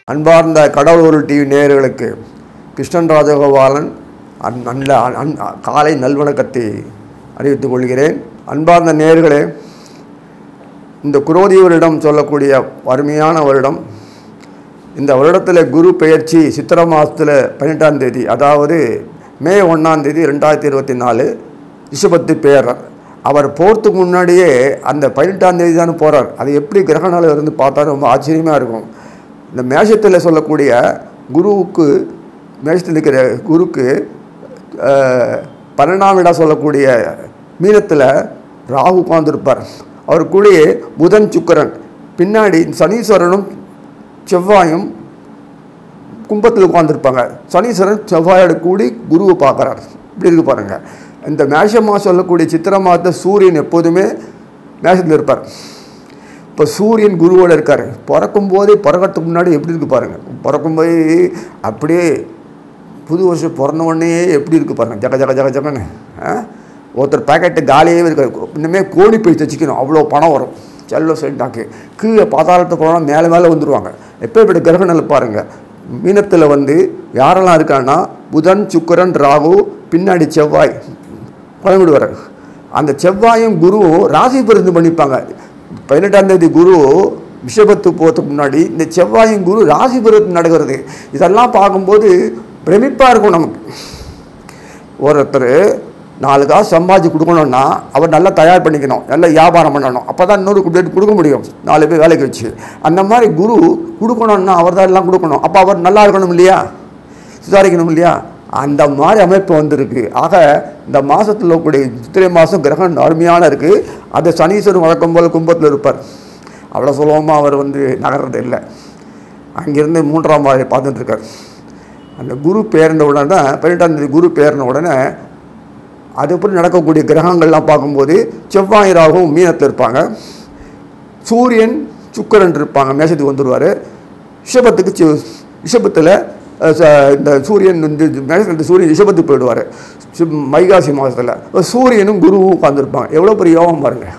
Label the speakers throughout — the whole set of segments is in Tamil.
Speaker 1: அன்பார்ந்த கடவுள் டிவி நேயர்களுக்கு கிருஷ்ணன் ராஜகோபாலன் அன் நல்ல அன் காலை நல்வணக்கத்தை அறிவித்துக் கொள்கிறேன் அன்பார்ந்த நேயர்களே இந்த குரோதி வருடம் சொல்லக்கூடிய அருமையான வருடம் இந்த வருடத்தில் குரு பெயர்ச்சி சித்திரை மாதத்தில் பன்னெண்டாம் தேதி அதாவது மே ஒன்றாம் தேதி ரெண்டாயிரத்தி இருபத்தி நாலு ரிஷபத்து பேரர் அவர் போகிறதுக்கு முன்னாடியே அந்த பதினெட்டாம் தேதி தானே போகிறார் அது எப்படி கிரகணால இருந்து பார்த்தா ரொம்ப ஆச்சரியமாக இருக்கும் இந்த மேஷத்தில் சொல்லக்கூடிய குருவுக்கு மேஷத்தில் இருக்கிற குருக்கு அஹ், பன்னெண்டாம் இடம் சொல்லக்கூடிய மீனத்தில் ராகு உட்கார்ந்திருப்பார் அவர் கூடயே புதன் சுக்கிரன் பின்னாடி சனீஸ்வரனும் செவ்வாயும் கும்பத்தில் உட்காந்துருப்பாங்க சனீஸ்வரன் செவ்வாயோட கூடி குருவை பார்க்குறார் இப்படி இருக்கு பாருங்க இந்த மேஷ மாதம் சொல்லக்கூடிய சித்திரை மாதத்தை சூரியன் எப்போதுமே மேஷத்தில் இருப்பார் இப்போ சூரியன் குருவோட இருக்கார் பிறக்கும் போதே பிறக்கிறதுக்கு முன்னாடி எப்படி இருக்கு பாருங்க பிறக்கும் போது அப்படியே புது வருஷம் பிறந்த உடனே எப்படி இருக்கு பாருங்க ஜக ஜக ஜக ஜகன்னு ஆ? ஒருத்தர் பேக்கெட்டு காலியே இருக்காது இன்னுமே கோழி போய் தைச்சிக்கணும் அவ்வளோ பணம் வரும் செல்ல சொல்லிட்டாக்கு கீழே பாதாளத்தை போனால் மேலே மேலே வந்துடுவாங்க எப்போ இப்படி கிரகணல் பாருங்கள் மீனத்தில் வந்து யாரெல்லாம் இருக்காங்கன்னா புதன் சுக்கிரன் ராகு பின்னாடி செவ்வாய் குழம்பிடுவார் அந்த செவ்வாயும் குருவும் ராசி பரிந்து பண்ணிப்பாங்க பதினெட்டாம் தேதி குரு விஷபத்து போகிறதுக்கு முன்னாடி இந்த செவ்வாயும் குரு ராசி பரிந்து நடக்கிறது இதெல்லாம் பார்க்கும்போது பிரமிப்பாக இருக்கும் நமக்கு ஒருத்தர் நாலு காசு சம்பாதிச்சு கொடுக்கணும்னா அவர் நல்லா தயார் பண்ணிக்கணும் நல்லா வியாபாரம் பண்ணணும் அப்போ தான் இன்னொரு கொடுத்து கொடுக்க முடியும் நாலு பேர் வேலைக்கு வச்சு அந்த மாதிரி குரு கொடுக்கணும்னா அவர் தான் எல்லாம் கொடுக்கணும் அப்போ அவர் நல்லா இருக்கணும் இல்லையா சுதாரிக்கணும் இல்லையா அந்த மாதிரி அமைப்பு வந்திருக்கு ஆக இந்த மாதத்தில் கூடிய சித்திரை மாதம் கிரகம் அருமையான இருக்குது அது சனீஸ்வரன் வழக்கம் போல் கும்பத்தில் இருப்பார் அவ்வளோ சுலபமாக அவர் வந்து நகர்றது இல்லை அங்கேருந்து மூன்றாம் வாரை பார்த்துட்டு இருக்கார் அந்த குரு பேர்ந்த உடனே தான் பதினெட்டாம் தேதி குரு பேர்ந்த உடனே அதுபடி நடக்கக்கூடிய கிரகங்கள்லாம் பார்க்கும்போது செவ்வாய் ராகும் மீனத்தில் இருப்பாங்க சூரியன் சுக்கிரன் இருப்பாங்க மேஷத்துக்கு வந்துடுவார் ரிஷபத்துக்கு சி- ரிஷபத்தில் அஹ், ச- இந்த சூரியன் வந்து மேஷத்தில் சூரியன் ரிஷபத்துக்கு போயிடுவார் சி- வைகாசி மாதத்தில் சூரியனும் குருவும் உட்காந்துருப்பாங்க எவ்வளோ பெரிய யோகம் பாருங்கள்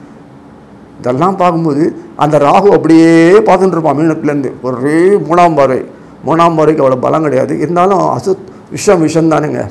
Speaker 1: இதெல்லாம் பார்க்கும்போது அந்த ராகு அப்படியே பார்த்துட்டு இருப்பான் மீனத்துலேருந்து ஒரே மூணாம் பார்வை மூணாம் பார்வைக்கு அவ்வளோ பலம் கிடையாது இருந்தாலும் அசு விஷம் விஷம் தானுங்க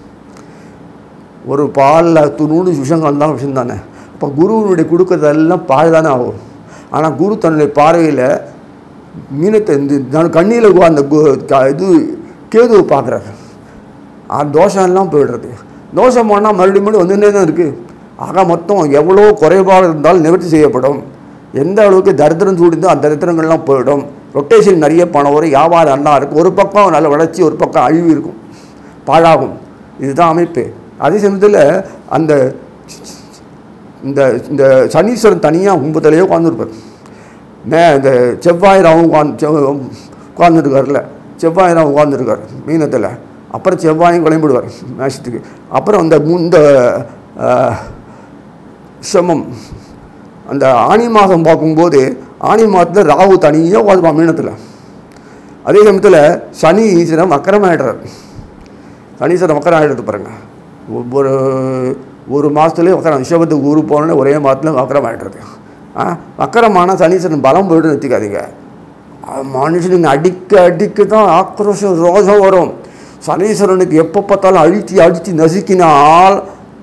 Speaker 1: ஒரு பாலில் துணூடு விஷம் கலந்தாலும் விஷம் தானே அப்போ குருவினுடைய கொடுக்கறதெல்லாம் பால் தானே ஆகும் ஆனால் குரு தன்னுடைய பார்வையில் மீனத்தை இந்த கண்ணியில் அந்த கு- க- இது கேதுவை பார்க்குறாரு அந்த தோஷம் எல்லாம் போயிடுறது தோஷம் போனால் மறுபடியும் மறுபடியும் வந்துட்டே தான் இருக்குது ஆக மொத்தம் எவ்வளோ குறைபாடு இருந்தாலும் நிவர்த்தி செய்யப்படும் எந்த அளவுக்கு தரித்திரம் சூடிந்தோ அந்த தரித்திரங்கள்லாம் போயிடும் ரொட்டேஷன் நிறைய பணம் வரும் வியாபாரம் நல்லா இருக்கும் ஒரு பக்கம் நல்ல வளர்ச்சி ஒரு பக்கம் அழிவு இருக்கும் பாழாகும் இதுதான் அமைப்பு அதே சமயத்தில் அந்த இந்த இந்த சனீஸ்வரன் தனியாக கும்பத்திலேயே உட்காந்துருப்பார் மே இந்த செவ்வாய் ராவும் உட்காந்து உட்காந்துருக்கார்ல செவ்வாய் ராவும் உட்காந்துருக்கார் மீனத்தில் அப்புறம் செவ்வாயும் கிளம்பிடுவார் மேஷத்துக்கு அப்புறம் அந்த மு- இந்த ஆஹ், சிரமம் அந்த ஆனி மாதம் பார்க்கும்போது ஆனி மாதத்தில் ராகு தனியாக உட்காந்துருப்பான் மீனத்தில் அதே சமயத்தில் சனி ஈஸ்வரம் அக்கிரமாயிடுறார் சனீஸ்வரம் வக்கரம் ஆகிடுது பாருங்க ஒரு ஒரு மாதத்துலேயே வக்கரம் ரிஷபத்துக்கு ஊருக்கு போனோன்னே ஒரே மாதத்துல வக்கரம் ஆகிடுறது ஆ வக்கரமான சனீஸ்வரன் பலம் போய்ட்டு நிறுத்திக்காதீங்க அஹ் மனுஷனுங்க அடிக்க அடிக்க தான் ஆக்ரோஷம் ரோஷம் வரும் சனீஸ்வரனுக்கு எப்போ பார்த்தாலும் அழித்தி அழித்தி நசுக்கினால்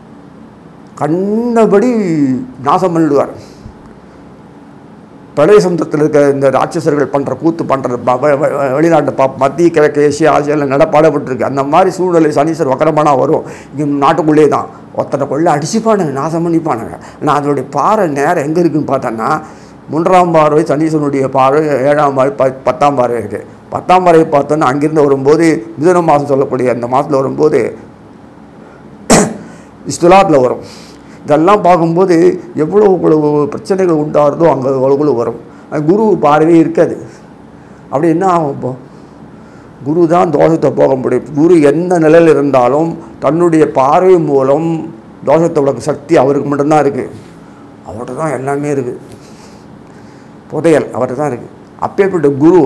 Speaker 1: கண்டபடி நாசம் பண்ணிடுவார் பிரளய சமுத்திரத்தில் இருக்க இந்த ராட்சசர்கள் பண்ணுற கூத்து பண்ணுற வெளிநாட்டு பா மத்திய கிழக்கு ஏசியா ஆசியாவில் நடப்பாடப்பட்டிருக்கு அந்த மாதிரி சூழ்நிலை சனீஸ்வர் வக்கரமானா வரும் இங்கே நாட்டுக்குள்ளே தான் ஒருத்தனை கொள்ள அடிச்சுப்பானுங்க நாசம் பண்ணிப்பானுங்க ஆனால் அதனுடைய பாறை நேரம் எங்கே இருக்குன்னு பார்த்தோன்னா மூன்றாம் பார்வை சனீஸ்வரனுடைய பார்வை ஏழாம் பார்வை ப பத்தாம் பார்வை இருக்குது பத்தாம் பார்வை பார்த்தோன்னா அங்கிருந்து வரும்போது மிதுன மாதம் சொல்லக்கூடிய அந்த மாதத்தில் வரும்போது இஸ்துலாத்தில் வரும் இதெல்லாம் பார்க்கும்போது எவ்வளோ இவ்வளவு பிரச்சனைகள் உண்டாகிறதோ அங்கே அவ்வளோ வரும் அது குரு பார்வையே இருக்காது அப்படி என்ன ஆகும் இப்போ குரு தான் தோஷத்தை போக முடியும் குரு எந்த நிலையில் இருந்தாலும் தன்னுடைய பார்வை மூலம் தோஷத்தை விளக்க சக்தி அவருக்கு மட்டும்தான் இருக்குது அவர்கிட்ட தான் எல்லாமே இருக்குது புதையல் அவர்கிட்ட தான் இருக்குது அப்பேற்பட்ட குரு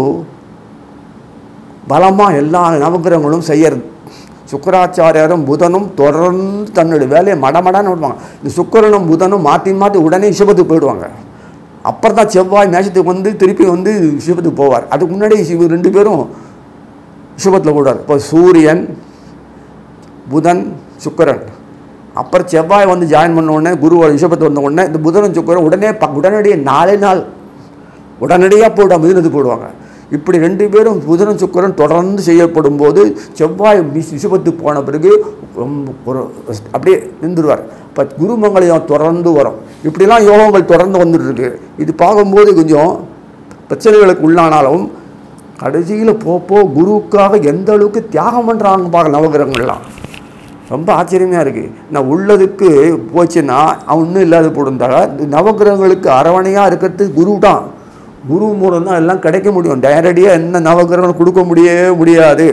Speaker 1: பலமாக எல்லா நவகிரகங்களும் செய்யறது சுக்கராச்சாரியாரும் புதனும் தொடர்ந்து தன்னுடைய வேலையை மடமடான்னு விடுவாங்க இந்த சுக்கிரனும் புதனும் மாற்றி மாற்றி உடனே ரிஷபத்துக்கு போயிடுவாங்க அப்புறம் தான் செவ்வாய் மேஷத்துக்கு வந்து திருப்பி வந்து ரிஷபத்துக்கு போவார் அதுக்கு முன்னாடி இவர் ரெண்டு பேரும் ரிஷபத்தில் போடுவார் இப்போ சூரியன் புதன் சுக்கிரன் அப்புறம் செவ்வாய் வந்து ஜாயின் பண்ண உடனே குரு ரிஷபத்து வந்த உடனே இந்த புதனும் சுக்கிரன் உடனே ப- உடனடியே நாலே நாள் உடனடியாக போடுவாங்க மிதுனத்துக்கு போடுவாங்க இப்படி ரெண்டு பேரும் புதனும் சுக்கிரன் தொடர்ந்து செய்யப்படும் போது செவ்வாய் வி- ரிஷபத்துக்கு போன பிறகு ரொம்ப ஒரு அப்படியே நின்றுடுவார் இப்போ குருமங்களையும் தொடர்ந்து வரும் இப்படிலாம் யோகங்கள் தொடர்ந்து வந்துட்டு இருக்கு இது பார்க்கும்போது கொஞ்சம் பிரச்சனைகளுக்கு உள்ளானாலும் கடைசியில் போப்போ குருவுக்காக எந்த அளவுக்கு தியாகம் பண்ணுறாங்க பார்க்க நவகிரகங்கள்லாம் ரொம்ப ஆச்சரியமாக இருக்குது நான் உள்ளதுக்கு போச்சுன்னா அவன் ஒன்றும் இல்லாத போடுந்தாங்க நவகிரகங்களுக்கு அரவணையாக இருக்கிறது குரு தான் குரு மூலம் தான் எல்லாம் கிடைக்க முடியும் நேரடியாக என்ன நவகிரகங்களும் கொடுக்க முடியவே முடியாது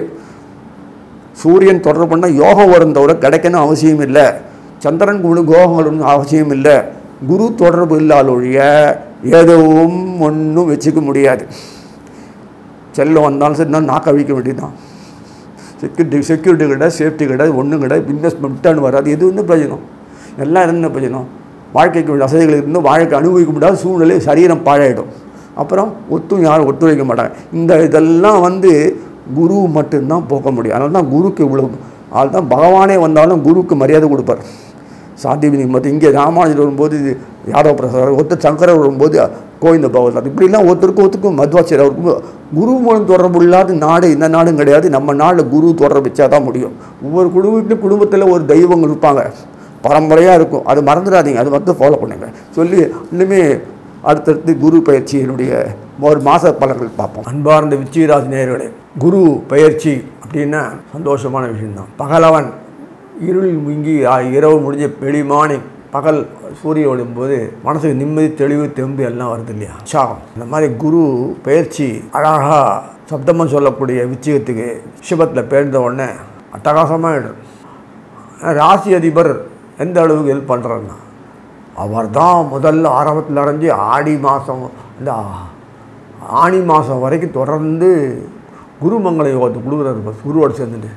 Speaker 1: சூரியன் தொடர்பு பண்ணால் யோகம் வரும் தவிர கிடைக்கணும் அவசியம் இல்லை சந்திரன் கூட கோகங்கள் ஒன்றும் அவசியம் இல்லை குரு தொடர்பு இல்லாத ஒழிய எதுவும் ஒன்றும் வச்சுக்க முடியாது செல்லம் வந்தாலும் சரி நான் நாக்க அழிக்க வேண்டியதுதான் செக்யூரிட்டி செக்யூரிட்டி கிடையாது சேஃப்டி கிடையாது ஒன்றும் கிடையாது இன்வெஸ்ட்மெண்ட் ரிட்டர்ன் வராது எது ஒன்றும் பிரயோஜனம் எல்லாம் என்ன பிரயோஜனம் வாழ்க்கைக்கு வேண்டிய வசதிகள் இருந்து வாழ்க்கை அனுபவிக்க முடியாத சூழ்நிலை சரீரம் பாழாயிடும் அப்புறம் ஒத்தும் யாரும் ஒத்துழைக்க மாட்டாங்க இந்த இதெல்லாம் வந்து குரு மட்டும்தான் போக்க முடியும் அதனால தான் குருக்கு இவ்வளோ அதுதான் பகவானே வந்தாலும் குருக்கு மரியாதை கொடுப்பார் சாந்திவினி மற்ற இங்கே ராமானுஜர் வரும்போது இது யாதவ பிரசாத் ஒருத்தர் சங்கரர் வரும்போது கோவிந்த பகவத் இப்படிலாம் ஒருத்தருக்கும் ஒருத்தருக்கும் மத்வாச்சாரியர் அவருக்கும் குரு மூலம் தொடர்பு இல்லாத நாடு இந்த நாடும் கிடையாது நம்ம நாட்டில் குரு தொடர்பு வச்சா தான் முடியும் ஒவ்வொரு குடும்பத்திலும் குடும்பத்தில் ஒரு தெய்வங்கள் இருப்பாங்க பரம்பரையாக இருக்கும் அது மறந்துடாதீங்க அது மட்டும் ஃபாலோ பண்ணுங்க சொல்லி இன்னுமே அடுத்தடுத்து குரு பயிற்சியினுடைய ஒரு மாத பலன்கள் பார்ப்போம் அன்பார்ந்த விச்சிராசி நேயர்களே குரு பயிற்சி அப்படின்னா சந்தோஷமான விஷயம்தான் பகலவன் இருள் மிங்கி ஆ, இரவு முடிஞ்ச வெளிமானி பகல் சூரிய ஒளியும்போது மனசுக்கு நிம்மதி தெளிவு தெம்பு எல்லாம் வருது இல்லையா உற்சாகம் இந்த மாதிரி குரு பயிற்சி அழகாக சப்தமாக சொல்லக்கூடிய விச்சிகத்துக்கு சிவத்தில் பேர்ந்த உடனே அட்டகாசமாக ராசி அதிபர் எந்த அளவுக்கு ஹெல்ப் பண்ணுறாருன்னா அவர் தான் முதல்ல ஆரம்பத்தில் அரைஞ்சி ஆடி மாதம் இந்த ஆணி மாதம் வரைக்கும் தொடர்ந்து குருமங்கள யோகத்தை கொடுக்குறாரு பாரு, குருவோடு சேர்ந்துட்டு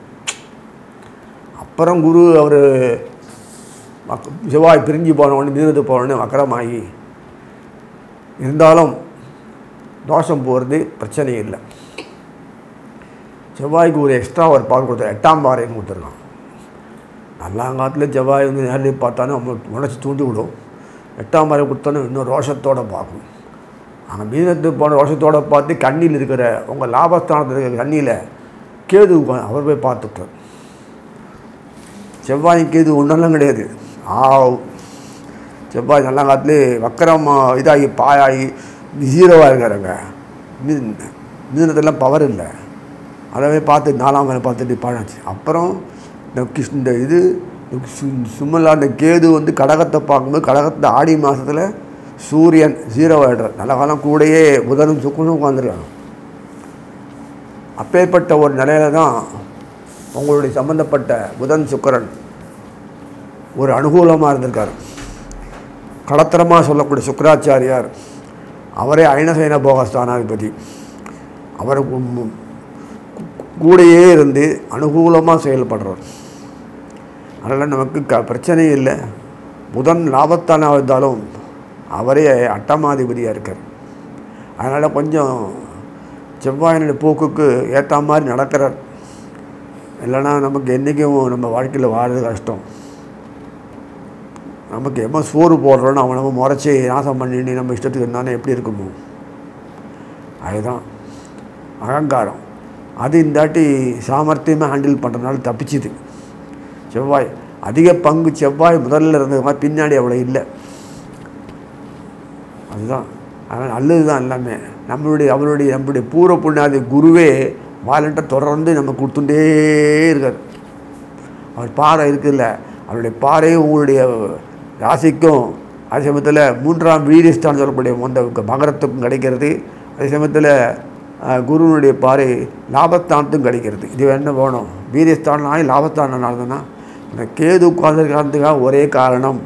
Speaker 1: அப்புறம் குரு அவர் செவ்வாய் பிரிஞ்சு போன உடனே மிதுனத்துக்கு போன உடனே வக்கரமாகி இருந்தாலும் தோஷம் போகிறது பிரச்சனை இல்லை செவ்வாய்க்கு ஒரு எக்ஸ்ட்ரா ஒரு பால் கொடுத்தாரு எட்டாம் பாறைன்னு கொடுத்துருக்கான் நல்லாங்காலத்தில் செவ்வாய் வந்து நேரில் பார்த்தாலும் நம்ம உணர்ச்சி தூண்டி விடும் எட்டாம் பாறை கொடுத்தாலும் இன்னும் ரோஷத்தோடு பார்க்கும் அங்கே மீனத்துக்கு போன ரோஷத்தோடு பார்த்து கண்ணியில் இருக்கிற உங்கள் லாபஸ்தானத்தில் இருக்கிற கண்ணியில் கேது உட்கார்ந்து அவர் போய் பார்த்துட்டார் செவ்வாய் கேது ஒன்றெல்லாம் கிடையாது ஆ செவ்வாய் நல்லா காலத்துல வக்கரம் இதாகி பாயாகி ஜீரோவாக இருக்காருங்க மிதுனத்தெல்லாம் பவர் இல்லை அதவே பார்த்து நாலாம் வேலை பார்த்துட்டு பாழாச்சு அப்புறம் இந்த கிருஷ்ண இந்த இது சு- சும்மலா இந்த கேது வந்து கடகத்தை பார்க்கும்போது கடகத்தை ஆடி மாதத்தில் சூரியன் ஜீரோ ஆகிடுறார் நல்ல காலம் கூடயே புதனும் சுக்கரனும் உட்காந்துருக்காங்க அப்பேற்பட்ட ஒரு நிலையில தான் உங்களுடைய சம்பந்தப்பட்ட புதன் சுக்கிரன் ஒரு அனுகூலமாக இருந்திருக்கார் கடத்தரமாக சொல்லக்கூடிய சுக்கராச்சாரியார் அவரே ஐனசேன போகஸ்தானாதிபதி அவர் கு- கு- கூடயே இருந்து அனுகூலமாக செயல்படுறார் அதனால் நமக்கு க பிரச்சனை இல்லை புதன் லாபத்தானாக இருந்தாலும் அவரே அட்டமாதிபதியாக இருக்கார் அதனால் கொஞ்சம் செவ்வாயினுடைய போக்குக்கு ஏற்ற மாதிரி நடக்கிறார் இல்லைன்னா நமக்கு என்றைக்கும் நம்ம வாழ்க்கையில் வாழறது கஷ்டம் நமக்கு எம்ம சோறு போடுறோன்னு அவன் நம்ம முறைச்சி நாசம் பண்ணிட்டு நம்ம இஷ்டத்துக்கு இருந்தானே எப்படி இருக்குமோ அதுதான் அகங்காரம் அது இந்தாட்டி சாமர்த்தியமாக ஹேண்டில் பண்ணுறதுனால தப்பிச்சுது செவ்வாய் அதிக பங்கு செவ்வாய் முதல்ல இருந்தது மாதிரி பின்னாடி அவ்வளோ இல்லை அதுதான் அதனால் நல்லது தான் எல்லாமே நம்மளுடைய அவருடைய நம்மளுடைய பூர்வ புண்ணியாதி குருவே வாலண்ட்டை தொடர்ந்து நம்ம கொடுத்துட்டே இருக்கார் அவர் பாறை இருக்குல்ல அவருடைய பாறையும் உங்களுடைய ராசிக்கும் அதே சமயத்தில் மூன்றாம் வீரியஸ்தான் சொல்லக்கூடிய அந்த மகரத்துக்கும் கிடைக்கிறது அதே சமயத்தில் அஹ், குருவினுடைய பாறை லாபஸ்தானத்துக்கும் கிடைக்கிறது இது என்ன வேணும் வீரியஸ்தானம் ஆகி லாபஸ்தானம் நடந்ததுன்னா இந்த கேது உட்கார்ந்துருக்கிறதுக்காக ஒரே காரணம்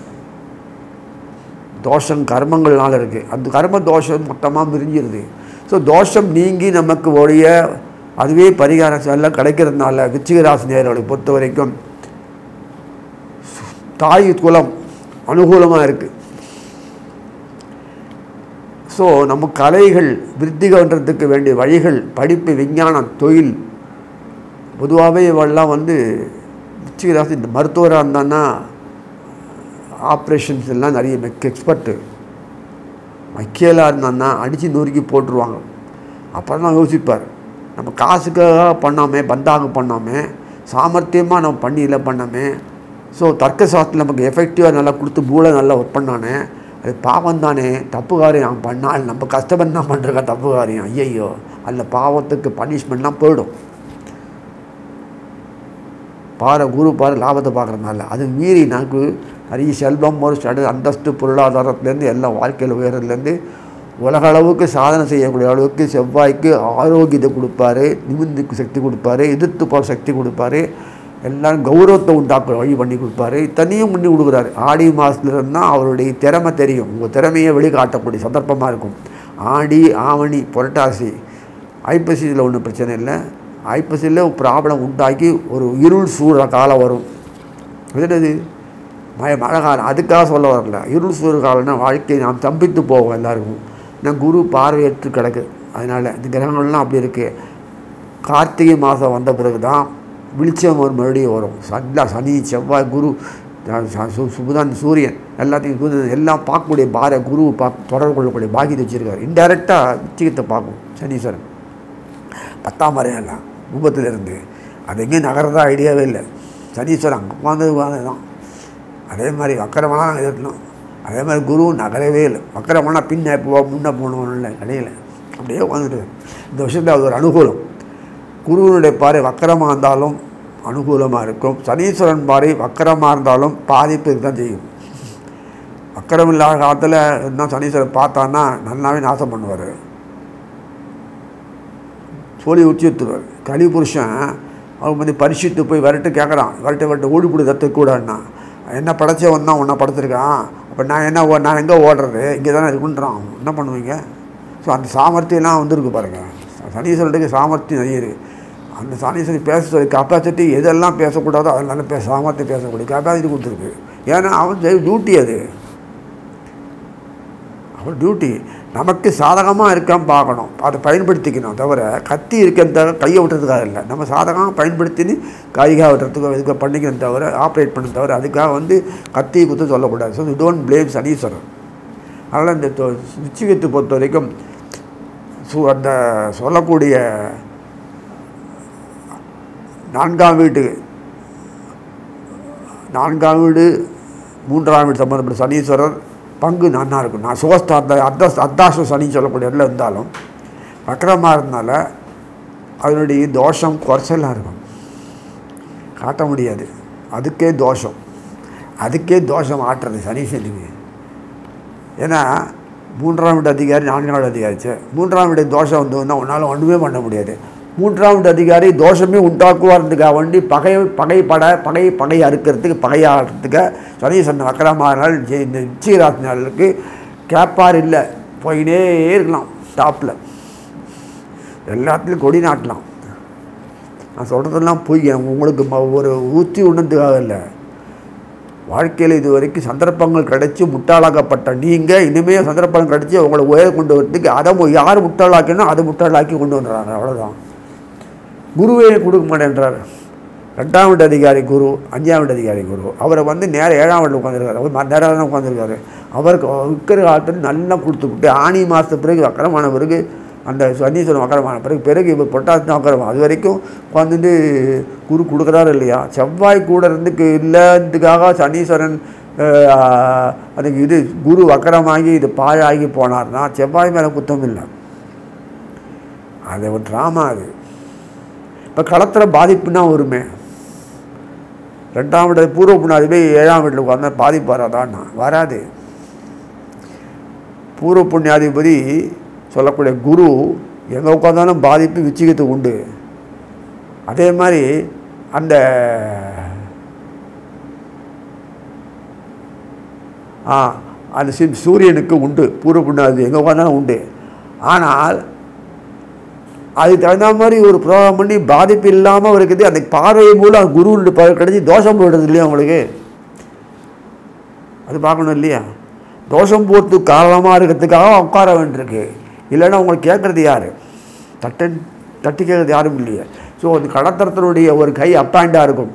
Speaker 1: தோஷம் கர்மங்கள்னால இருக்குது அந்த கர்ம தோஷம் மொத்தமாக பிரிஞ்சிருது ஸோ தோஷம் நீங்கி நமக்கு ஒழிய அதுவே பரிகாரம் எல்லாம் கிடைக்கிறதுனால விச்சிக ராசி நேர்களை பொறுத்த வரைக்கும் தாய் குலம் அனுகூலமாக இருக்குது ஸோ நம்ம கலைகள் விருத்தி பண்ணுறதுக்கு வேண்டிய வழிகள் படிப்பு விஞ்ஞானம் தொழில் பொதுவாகவே இவெல்லாம் வந்து நிச்சயராசி இந்த மருத்துவராக இருந்தான்னா ஆப்ரேஷன்ஸ் எல்லாம் நிறைய மெக்க எக்ஸ்பர்ட்டு வக்கீலாக இருந்தான்னா அடித்து நொறுக்கி போட்டுருவாங்க அப்புறம் தான் யோசிப்பார் நம்ம காசுக்காக பண்ணாமல் பந்தாக பண்ணாமல் சாமர்த்தியமாக நம்ம பண்ணி இல்லை பண்ணாமல் ஸோ தர்க்க சாஸ்திரம் நமக்கு எஃபெக்டிவாக நல்லா கொடுத்து மூளை நல்லா ஒர்க் பண்ணானே அது பாவம் தானே தப்பு காரியம் அவன் பண்ணால் நம்ம கஷ்டப்பட்டு தான் பண்ணுறக்க தப்பு காரியம் ஐயையோ அதில் பாவத்துக்கு பனிஷ்மெண்ட்லாம் போயிடும் பாரு குரு பாரு லாபத்தை பார்க்குறதுனால அது மீறி நமக்கு நிறைய செல்வம் ஒரு ஸ்டடு அந்தஸ்து பொருளாதாரத்துலேருந்து எல்லாம் வாழ்க்கையில் உயரத்துலேருந்து உலக அளவுக்கு சாதனை செய்யக்கூடிய அளவுக்கு செவ்வாய்க்கு ஆரோக்கியத்தை கொடுப்பாரு நிமிந்துக்கு சக்தி கொடுப்பாரு எதிர்த்து போகிற சக்தி கொடுப்பாரு எல்லாம் கௌரவத்தை உண்டாக்குற வழி பண்ணி கொடுப்பாரு இத்தனையும் பண்ணி கொடுக்குறாரு ஆடி மாதத்துல இருந்தால் அவருடைய திறமை தெரியும் உங்கள் திறமையை வெளிக்காட்டக்கூடிய சந்தர்ப்பமாக இருக்கும் ஆடி ஆவணி புரட்டாசி ஐப்பசியில் ஒன்றும் பிரச்சனை இல்லை ஐப்பசியில் ப்ராப்ளம் உண்டாக்கி ஒரு இருள் சூழ காலம் வரும் அது என்னது மழை மழை காலம் அதுக்காக சொல்ல வரல இருள் சூழ் காலம்னா வாழ்க்கை நாம் தம்பித்து போவோம் எல்லாருக்கும் நான் குரு பார்வையற்று கிடக்கு அதனால் இந்த கிரகங்கள்லாம் அப்படி இருக்குது கார்த்திகை மாதம் வந்த பிறகு தான் வெளிச்சம் ஒரு மறுபடியும் வரும் சல்லா சனி செவ்வாய் குரு ச- ச- சு- சுபுதன் சூரியன் எல்லாத்தையும் சூரியன் எல்லாம் பார்க்கக்கூடிய பார குரு பார்க்க தொடர்பு கொள்ளக்கூடிய பாக்கியத்தை வச்சுருக்காரு இன்டெரக்டாக நிச்சயத்தை பார்க்கும் சனீஸ்வரன் பத்தாம் வரையெல்லாம் கும்பத்திலிருந்து அது எங்கேயும் நகரதா ஐடியாவே இல்லை சனீஸ்வரன் அங்கே உட்காந்து தான் அதே மாதிரி வக்கரமெல்லாம் நாங்கள் இருக்கணும் அதே மாதிரி குரு நகரவே இல்லை வக்கரமெல்லாம் பின்ன போ முன்ன போகணும் இல்லை கிடையல அப்படியே உட்காந்துட்டு இந்த விஷயத்தில் அது ஒரு அனுகூலம் குருவனுடைய பாறை வக்கரமாக இருந்தாலும் அனுகூலமாக இருக்கும் சனீஸ்வரன் பாறை வக்கரமாக இருந்தாலும் பாதிப்பு தான் செய்யும் வக்கரம் இல்லாத காலத்தில் இன்னும் சனீஸ்வரன் பார்த்தான்னா நல்லாவே நாசம் பண்ணுவார் சோழி உச்சி எடுத்துருவார் கலி புருஷன் அவன் வந்து பரிசுத்து போய் விரட்டு கேட்குறான் விரட்டு விரட்டு ஓடிப்பிடி தத்துக்கூடாதுன்னா என்ன படைச்சே வந்தான் உன்னை படைச்சிருக்கான் அப்போ நான் என்ன ஓ- நான் எங்கே ஓடுறது இங்கே தானே இருக்குன்றான் என்ன பண்ணுவீங்க ஸோ அந்த சாமர்த்தியம்லாம் வந்திருக்கு பாருங்கள் சனீஸ்வரனுக்கு சாமர்த்தியம் நிறைய இருக்குது அந்த சனீஸ்வரன் பேச சொல்லி கப்பாசிட்டி எதெல்லாம் பேசக்கூடாதோ அதெல்லாம் பேச சாமர்த்தியம் பேசக்கூடிய கப்பாசிட்டி கொடுத்துருக்கு ஏன்னா அவன் டியூட்டி அது அவன் டியூட்டி நமக்கு சாதகமாக இருக்கான்னு பார்க்கணும் அதை பயன்படுத்திக்கணும் தவிர கத்தி இருக்கேன்னு தவிர கையை விட்டுறதுக்காக இல்லை நம்ம சாதகமாக பயன்படுத்தின்னு கைகாக விட்டுறதுக்கோ இதுக்கு பண்ணிக்கணும் தவிர ஆப்ரேட் பண்ண தவிர அதுக்காக வந்து கத்தி குத்து சொல்லக்கூடாது ஸோ டோன்ட் ப்ளேம் சனீஸ்வரன் அதனால் இந்த தொ- நிச்சயத்தை பொறுத்த வரைக்கும் சு அந்த சொல்லக்கூடிய நான்காம் வீட்டு நான்காம் வீடு மூன்றாம் வீடு சம்மந்தப்பட்ட சனீஸ்வரர் பங்கு நன்னா இருக்கும் நான் சுகஸ்தாந்த அர்த்த அர்த்தாச சனின்னு சொல்லக்கூடிய இடத்துல இருந்தாலும் வக்கரமாக இருந்தனால அதனுடைய தோஷம் குறைச்சலாக இருக்கும் காட்ட முடியாது அதுக்கே தோஷம் அதுக்கே தோஷம் ஆட்டுறது சனீஸ்வரனுக்கு ஏன்னா மூன்றாம் வீட்டு அதிகாரி நான்காம் வீட்டு அதிகாரிச்சு மூன்றாம் வீட்டு தோஷம் வந்ததுன்னா உன்னால் ஒன்றுமே பண்ண முடியாது மூன்றாம் வீட்டு அதிகாரி தோஷமே உண்டாக்குவார்ன்றதுக்காக வேண்டி பகை பகைப்பட பகை பகை அறுக்கிறதுக்கு பகையாடுறதுக்கு சனீஸ்வரன் வக்கரமானால் இந்த நிச்சயராசினாளுக்கு கேப்பார் இல்லை போயினே இருக்கலாம் டாப்பில் எல்லாத்துலேயும் கொடி நாட்டலாம் நான் சொல்கிறதெல்லாம் பொய் உங்களுக்கு ம- ஒரு ஊற்றி உணர்ந்துக்காக இல்லை வாழ்க்கையில் இது வரைக்கும் சந்தர்ப்பங்கள் கிடைச்சி முட்டாளாக்கப்பட்ட நீங்கள் இனிமேல் சந்தர்ப்பங்கள் கிடைச்சி உங்களை உயர கொண்டு வரதுக்கு அதை மு- யார் முட்டாளாக்கணும் அதை முட்டாளாக்கி கொண்டு வந்துடுறாங்க அவ்வளோதான் குருவே கொடுக்க மாட்டேன்றார் ரெண்டாம் வீட்டு அதிகாரி குரு அஞ்சாம் வீட்டு அதிகாரி குரு அவரை வந்து நேர ஏழாம் வீட்டில் உட்காந்துருக்காரு அவர் ம- நேரம் தான் உட்காந்துருக்காரு அவருக்கு இருக்கிற காலத்தில் நல்லா கொடுத்துக்கிட்டு ஆணி மாதத்து பிறகு வக்கரமான பிறகு அந்த சனீஸ்வரன் வக்கரமான பிறகு பிறகு இவர் பொட்டாசி தான் வக்கரமா அது வரைக்கும் உட்காந்துட்டு குரு கொடுக்குறாரு இல்லையா செவ்வாய் கூட இருந்துக்கு இல்லைன்றதுக்காக சனீஸ்வரன் அஹ், அதுக்கு இது குரு வக்கரமாகி இது பாழாகி போனார்னா செவ்வாய் மேலே குத்தம் இல்லை அது ஒரு ட்ராமா அது இப்போ களத்தில் பாதிப்புனா வருமே ரெண்டாம் வீடு பூர்வ புண்ணாதிபதி ஏழாம் வீட்டில் உட்காந்தா பாதிப்பு வராதான்னா வராது பூர்வ புண்ணியாதிபதி சொல்லக்கூடிய குரு எங்கே உட்காந்தாலும் பாதிப்பு விச்சிகத்துக்கு உண்டு அதே மாதிரி அந்த ஆ அந்த சி- சூரியனுக்கு உண்டு பூர்வ புண்ணாதிபதி எங்கே உட்காந்தாலும் உண்டு ஆனால் அதுக்கு தகுந்த மாதிரி ஒரு ப்ரோக்ராம் பண்ணி பாதிப்பு இல்லாமல் இருக்குது அந்த பார்வை மூலம் குரு கிடைச்சி தோஷம் போயிடுது இல்லையா உங்களுக்கு அது பார்க்கணும் இல்லையா தோஷம் போகிறதுக்கு காரணமாக இருக்கிறதுக்காக உட்கார வேண்டியிருக்கு இல்லைன்னா உங்களுக்கு கேட்குறது யார் தட்டு தட்டி கேட்குறது யாரும் இல்லையே ஸோ அந்த கடத்தரத்தினுடைய ஒரு கை அப்பாயிண்டாக இருக்கும்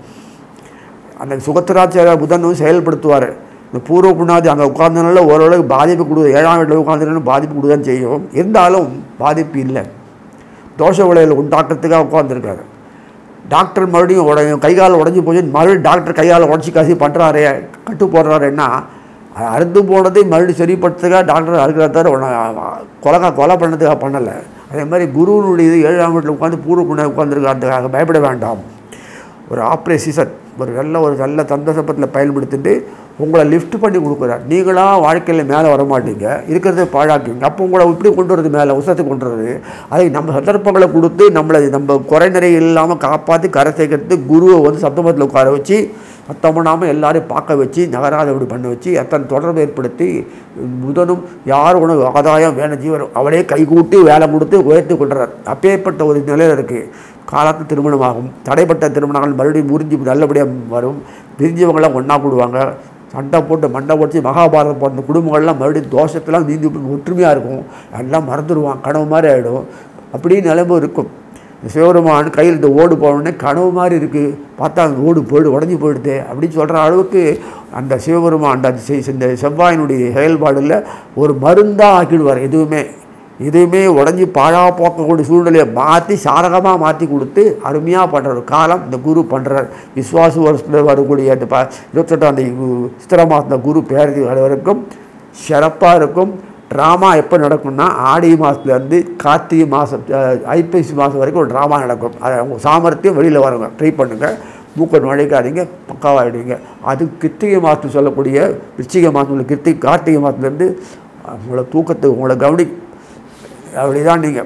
Speaker 1: அந்த சுகத்திராச்சார புதனும் செயல்படுத்துவார் இந்த பூர்வ புண்ணாதி அங்கே உட்கார்ந்தனால ஓரளவுக்கு பாதிப்பு கொடுக்குது ஏழாம் வீட்டில் உட்காந்துருன்னு பாதிப்பு கொடுதான் செய்யும் இருந்தாலும் பாதிப்பு இல்லை தோஷ விளைவில் உண்டாக்குறதுக்காக உட்காந்துருக்காரு டாக்டர் மறுபடியும் உடைய கை கால் உடஞ்சி போச்சு மறுபடியும் டாக்டர் கையால் உடச்சி காசி பண்ணுறாரே கட்டு போடுறாருன்னா அது அறுந்து போனதை மறுபடியும் சரிப்படுத்துக்காக டாக்டர் அறுக்கிறத தவிர உன்னை கொலை கொலை பண்ணதுக்காக பண்ணலை அதே மாதிரி குருவினுடைய இது ஏழாம் வீட்டில் உட்காந்து பூர்வ புண்ணை உட்காந்துருக்காதுக்காக பயப்பட வேண்டாம் ஒரு ஆப்ரேசிசன் ஒரு நல்ல ஒரு நல்ல சந்தர்ப்பத்தில் பயன்படுத்திட்டு உங்களை லிஃப்ட் பண்ணி கொடுக்குறார் நீங்களாக வாழ்க்கையில் மேலே வர மாட்டீங்க இருக்கிறத பாழாக்குவீங்க அப்போ உங்களை இப்படி கொண்டு வரது மேலே உசத்தை கொண்டு வரது அதை நம்ம சந்தர்ப்பங்களை கொடுத்து நம்மளை நம்ம குறை நிறைய இல்லாமல் காப்பாற்றி கரை சேர்க்கறது குருவை வந்து சப்தமத்தில் உட்கார வச்சு சத்தம் பண்ணாமல் எல்லாரையும் பார்க்க வச்சு நகராதபடி பண்ண வச்சு அத்தனை தொடர்பு ஏற்படுத்தி புதனும் யார் உனக்கு ஆதாயம் வேணும் ஜீவனம் அவளே கைகூட்டி வேலை கொடுத்து உயர்த்தி கொள்கிறார் அப்பேற்பட்ட ஒரு நிலையில் இருக்குது காலத்து திருமணமாகும் தடைப்பட்ட திருமணங்கள் மறுபடியும் முறிஞ்சு நல்லபடியாக வரும் பிரிஞ்சவங்களாம் ஒன்றா கூடுவாங்க சண்டை போட்டு மண்டை போட்டு மகாபாரதம் போன்ற குடும்பங்கள்லாம் மறுபடியும் தோஷத்தெல்லாம் நீந்தி ஒற்றுமையாக இருக்கும் எல்லாம் மறந்துடுவான் கனவு மாதிரி ஆகிடும் அப்படி நிலைமை இருக்கும் சிவபெருமான் கையில் இந்த ஓடு போனோடனே கனவு மாதிரி இருக்குது பார்த்தா அந்த ஓடு போயிடு உடஞ்சி போயிடுது அப்படின்னு சொல்கிற அளவுக்கு அந்த சிவபெருமான் அந்த செ- இந்த செவ்வாயினுடைய செயல்பாடில் ஒரு மருந்தாக ஆக்கிடுவார் எதுவுமே எதுவுமே உடஞ்சி பாழா போக்கக்கூடிய சூழ்நிலையை மாற்றி சாதகமாக மாற்றி கொடுத்து அருமையாக பண்ணுற ஒரு காலம் இந்த குரு பண்ணுறார் விஸ்வாச வருஷத்தில் வரக்கூடிய அந்த ப இருபத்தெட்டாம் தேதி கு- சித்திரை மாதம் குரு பேரதி வர வரைக்கும் சிறப்பாக இருக்கும் ட்ராமா எப்போ நடக்கும்னா ஆடி மாதத்துலேருந்து கார்த்திகை மாதம் ஐப்பசி மாதம் வரைக்கும் ஒரு ட்ராமா நடக்கும் அதை அவங்க சாமர்த்தியம் வெளியில் வரவங்க ட்ரை பண்ணுங்கள் மூக்க நுழைக்காதீங்க பக்காவாகிடுவீங்க அது கிருத்திகை மாதம் சொல்லக்கூடிய விருச்சிகை மாதம் உள்ள கிருத்திகை கார்த்திகை மாதத்துலேருந்து உங்களை தூக்கத்துக்கு உங்களை கவனி அப்படிதான் நீங்கள்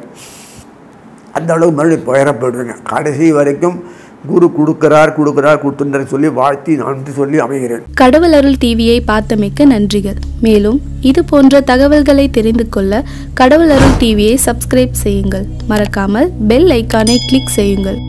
Speaker 1: அந்த அளவு மறுபடியும் உயர போயிடுவீங்க கடைசி வரைக்கும் குரு கொடுக்குறார் கொடுக்குறார் கொடுத்துன்ற சொல்லி வாழ்த்தி நன்றி சொல்லி அமைகிறேன்
Speaker 2: கடவுள் அருள் டிவியை பார்த்தமைக்க நன்றிகள் மேலும் இது போன்ற தகவல்களை தெரிந்து கொள்ள கடவுள் அருள் டிவியை சப்ஸ்கிரைப் செய்யுங்கள் மறக்காமல் பெல் ஐக்கானை கிளிக் செய்யுங்கள்